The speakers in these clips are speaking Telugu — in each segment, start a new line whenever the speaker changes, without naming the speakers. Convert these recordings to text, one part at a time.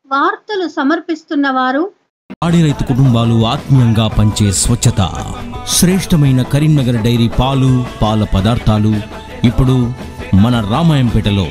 వార్తలు సమర్పిస్తున్న వారు
పాడి రైతు కుటుంబాలు ఆత్మీయంగా పంచే స్వచ్ఛత శ్రేష్టమైన కరీంనగర్ డైరీ పాలు పాల పదార్థాలు ఇప్పుడు మన రామాయంపేటలో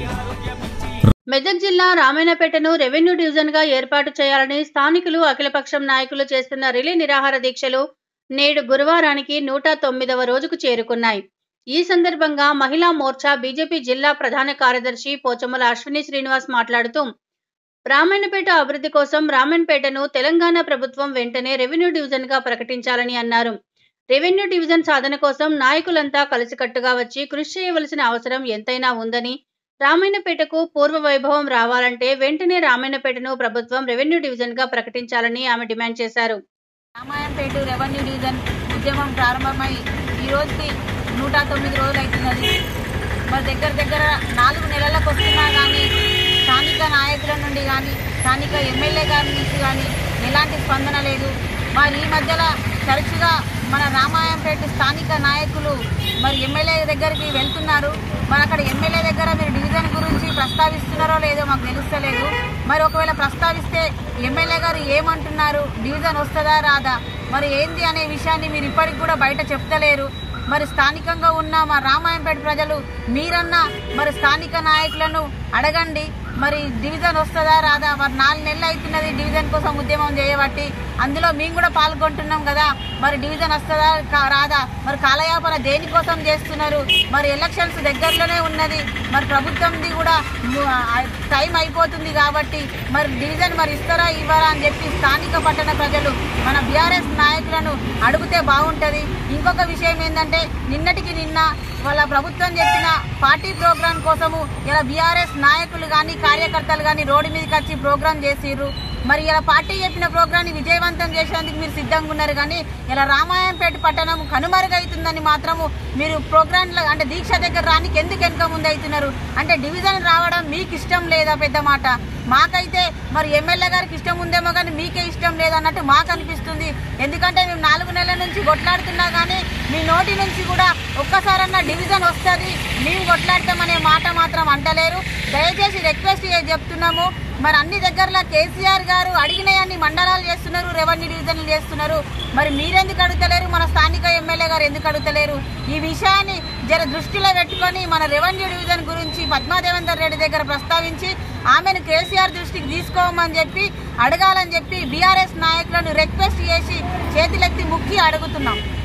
మెదక్ జిల్లా రామాయణపేటను రెవెన్యూ డివిజన్ గా ఏర్పాటు చేయాలని స్థానికులు అఖిలపక్షం నాయకులు చేస్తున్న రిలే నిరాహార దీక్షలు నేడు గురువారానికి నూట తొమ్మిదవ రోజుకు చేరుకున్నాయి ఈ సందర్భంగా మహిళా మోర్చా బీజేపీ జిల్లా ప్రధాన కార్యదర్శి పోచమ్మల అశ్విని శ్రీనివాస్ మాట్లాడుతూ రామాయణపేట అభివృద్ధి కోసం రామాయణపేటను తెలంగాణ ప్రభుత్వం వెంటనే రెవెన్యూ డివిజన్ గా ప్రకటించాలని అన్నారు రెవెన్యూ డివిజన్ సాధన కోసం నాయకులంతా కలిసికట్టుగా వచ్చి కృషి చేయవలసిన అవసరం ఎంతైనా ఉందని రామాయణపేటకు పూర్వ వైభవం రావాలంటే వెంటనే రామాయణపేటను ప్రభుత్వం రెవెన్యూ డివిజన్ గా ప్రకటించాలని ఆమె డిమాండ్ చేశారు
రామాయంపేట రెవెన్యూ డివిజన్ ఉద్యమం ప్రారంభమై ఈ రోజుకి నూట తొమ్మిది రోజులు అవుతున్నది మరి దగ్గర దగ్గర నాలుగు నెలలకు వస్తున్నా కానీ స్థానిక నాయకుల నుండి కానీ స్థానిక ఎమ్మెల్యే గారి నుంచి కానీ ఎలాంటి స్పందన లేదు మరి ఈ మధ్యలో తరచుగా మన రామాయంపేట స్థానిక నాయకులు మరి ఎమ్మెల్యే దగ్గరికి వెళ్తున్నారు మరి అక్కడ ఎమ్మెల్యే దగ్గర మీరు డివిజన్ గురించి ప్రస్తావిస్తున్నారో లేదో మాకు తెలుస్తలేదు మరి ఒకవేళ ప్రస్తావిస్తే ఎమ్మెల్యే గారు ఏమంటున్నారు డివిజన్ వస్తుందా రాదా మరి ఏంది అనే విషయాన్ని మీరు ఇప్పటికి కూడా బయట చెప్తలేరు మరి స్థానికంగా ఉన్న మా రామాయంపేట ప్రజలు మీరన్నా మరి స్థానిక నాయకులను అడగండి మరి డివిజన్ వస్తుందా రాదా మరి నాలుగు నెలలు అవుతున్నది డివిజన్ కోసం ఉద్యమం చేయబట్టి అందులో మేము కూడా పాల్గొంటున్నాం కదా మరి డివిజన్ వస్తుందా కా- రాదా మరి కాలయాపన దేనికోసం చేస్తున్నారు మరి ఎలక్షన్స్ దగ్గరలోనే ఉన్నది మరి ప్రభుత్వంది కూడా ము- ఆ టైం అయిపోతుంది కాబట్టి మరి డివిజన్ మరి ఇస్తారా ఇవ్వరా అని చెప్పి స్థానిక పట్టణ ప్రజలు మన బీఆర్ఎస్ నాయకులను అడిగితే బాగుంటుంది ఇంకొక విషయం ఏంటంటే నిన్నటికి నిన్న వాళ్ళ ప్రభుత్వం చెప్పిన పార్టీ ప్రోగ్రాం కోసము ఇలా బీఆర్ఎస్ నాయకులు కానీ కార్యకర్తలు కానీ రోడ్డు మీదకి వచ్చి ప్రోగ్రాం చేసిర్రు మరి ఇలా పార్టీ చెప్పిన ప్రోగ్రాన్ని విజయవంతం చేసేందుకు మీరు సిద్ధంగా ఉన్నారు కానీ ఇలా రామాయంపేట పట్టణం కనుమరుగవుతుందని మాత్రము మీరు ప్రోగ్రాంలో అంటే దీక్ష దగ్గర రానికి ఎందుకు వెనుక ముందు అవుతున్నారు అంటే డివిజన్ రావడం మీకు ఇష్టం లేదా పెద్ద మాట మాకైతే మరి ఎమ్మెల్యే గారికి ఇష్టం ఉందేమో కానీ మీకే ఇష్టం లేదన్నట్టు మాకు అనిపిస్తుంది ఎందుకంటే మేము నాలుగు నెలల నుంచి కొట్లాడుతున్నా కానీ మీ నోటి నుంచి కూడా ఒక్కసారన్నా డివిజన్ వస్తుంది మేము కొట్లాడతామనే మాట మాత్రం అంటలేరు దయచేసి రిక్వెస్ట్ చేసి చెప్తున్నాము మరి అన్ని దగ్గరలో కేసీఆర్ గారు అడిగినయన్ని మండలాలు చేస్తున్నారు రెవెన్యూ డివిజన్లు చేస్తున్నారు మరి మీరెందుకు అడుగుతలేరు మన స్థానిక ఎమ్మెల్యే గారు ఎందుకు అడుగుతలేరు ఈ విషయాన్ని జర దృష్టిలో పెట్టుకొని మన రెవెన్యూ డివిజన్ గురించి పద్మాదేవేందర్ రెడ్డి దగ్గర ప్రస్తావించి ఆమెను కేసీఆర్ దృష్టికి తీసుకోమని చెప్పి అడగాలని చెప్పి బీఆర్ఎస్ నాయకులను రిక్వెస్ట్ చేసి చేతులెత్తి ముక్కి అడుగుతున్నాం